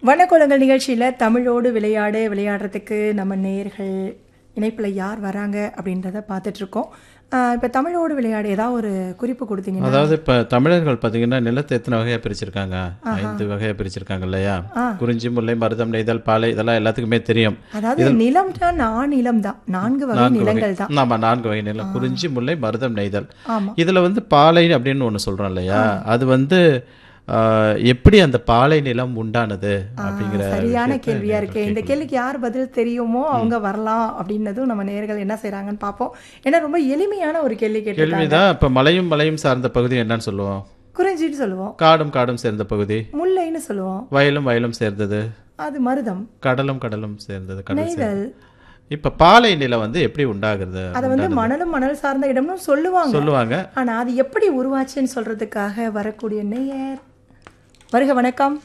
வனக்குளங்கள் நிகழ்ச்சியில் தமிழோடு விளையாடு விளையாடுறதுக்கு நம்ம நேர்கள் இணைப்பில் யார் வராங்க அப்படின்றத பார்த்துட்ருக்கோம் இப்போ தமிழோடு விளையாடு ஏதாவது ஒரு குறிப்பு கொடுத்தீங்கன்னா அதாவது இப்போ தமிழர்கள் பார்த்தீங்கன்னா நிலத்தை எத்தனை வகையாக பிரிச்சிருக்காங்க ஐந்து வகையாக பிரிச்சிருக்காங்க இல்லையா குறிஞ்சி முல்லை மருதம் நெய்தல் பாலை இதெல்லாம் எல்லாத்துக்குமே தெரியும் அதாவது நிலம்னா நான் நிலம் தான் நான்கு வகை நிலங்கள் தான் ஆமா நான்கு வகை நிலம் குறிஞ்சி முல்லை மருதம் நெய்தல் ஆமாம் இதுல வந்து பாலை அப்படின்னு ஒண்ணு சொல்றோம் இல்லையா அது வந்து ஆஹ், எப்படி அந்த பாலை நிலம் உண்டானது அப்படிங்கிற சரியான விஷயத்தை கேள்வியா இருக்கு இந்த கேள்விக்கு யார் பதில் தெரியுமோ அவங்க வரலாம் அப்படின்னதும் நம்ம நேர்கள் என்ன செய்றாங்கன்னு பார்ப்போம் ஏன்னா ரொம்ப எளிமையான ஒரு கேள்வி கேட்டிருக்காங்க கேள்விதான் இப்ப மலையும் மலையும் சார்ந்த பகுதி என்னன்னு சொல்லுவோம் குறிஞ்சின்னு சொல்லுவோம் காடும் காடும் சேர்ந்த பகுதி முல்லைன்னு சொல்லுவோம் வயலும் வயலும் சேர்ந்தது அது மருதம் கடலும் கடலும் சேர்ந்தது கடல் சேர்ந்தது நெய்தல் இப்ப பாலை நிலம் வந்து எப்படி உண்டாகிறது அதை வந்து மணலும் மணல் சார்ந்த இடம்னு சொல்லுவாங்க சொல்லுவாங்க ஆனா அது எப்படி உருவாச்சுன்னு சொல்றதுக்காக வரக்கூடிய நேயர் வருக வணக்கம்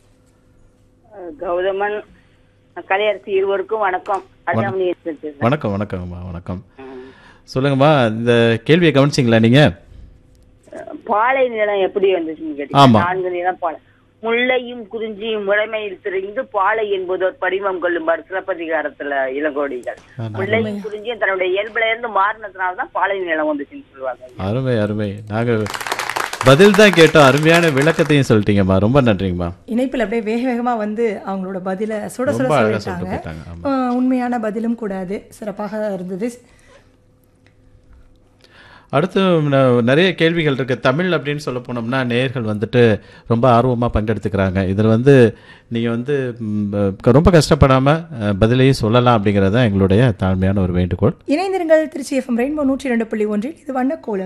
கௌதமன் கலையரசி இருவருக்கும் வணக்கம் அஜாமணி பேசுறேன். வணக்கம் வணக்கம்மா வணக்கம் சொல்லுங்கம்மா இந்த கேள்வியை கவனிச்சிங்களா நீங்க பாலை நிலம் எப்படி வந்துச்சுன்னு கேட்டீங்க ஆமா. நான்கு நிலம் பாலை முல்லையும் குறிஞ்சியும் முறைமையில் தெரிந்து பாலை என்பதோர் படிமம் கொள்ளும்பார் சிலப்பதிகாரத்துல இளங்கோடிகள் முல்லையும் குறிஞ்சியும் தன்னுடைய இயல்புல இருந்து மாறினதுனாலதான் பாலை நிலம் வந்துச்சுன்னு சொல்லுவாங்க அருமை அருமை நாங்க பதில் தான் கேட்டோம் அருமையான விளக்கத்தையும் சொல்லிட்டீங்கம்மா ரொம்ப நன்றிங்கம்மா இணைப்பில் அப்படியே வேக வேகமா வந்து அவங்களோட பதில சுட சுட ரொம்ப அழகா சொல்லிட்டாங்க சொல்லிட்டு போயிட்டாங்க ஆமா. ஆஹ் உண்மையான பதிலும் கூடாது சிறப்பாக இருந்தது அடுத்து ந- நிறைய கேள்விகள் இருக்கு தமிழ் அப்படின்னு சொல்ல போனோம்னா நேயர்கள் வந்துட்டு ரொம்ப ஆர்வமா பங்கெடுத்துக்கிறாங்க இதில் வந்து நீங்க வந்து ம், ரொம்ப கஷ்டப்படாம அஹ், பதிலையும் சொல்லலாம் அப்படிங்கிறது தான் எங்களுடைய தாழ்மையான ஒரு வேண்டுகோள் இணைந்திருங்கள் திருச்சி எஃப்எம் ரெயின்போ நூற்றி இரண்டு புள்ளி ஒன்றில் இது வண்ண கோலம்